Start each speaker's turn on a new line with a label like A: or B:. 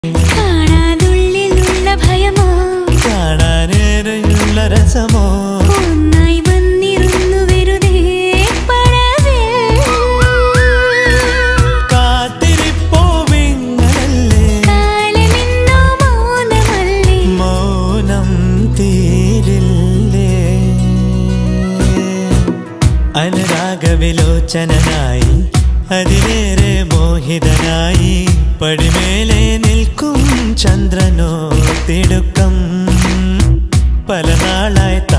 A: കാണാതുള്ളിലുള്ള ഭയമോ
B: കാണാനേറെയുള്ള രസമോ
A: ഒന്നായി വന്നിരുന്നു വെറുതെ പടവിൽ
B: കാത്തിരിപ്പോ വിങ്ങലല്ലേ
A: കാലമിന്നോ മൗനമല്ലേ
B: മൗനം തീരില്ലേ അനുരാഗവിലോചനായി അതിലേറെ മോഹിതനായി പടിമേലെ നിൽക്കും ചന്ദ്രനോ തിടുക്കം പല നാളായി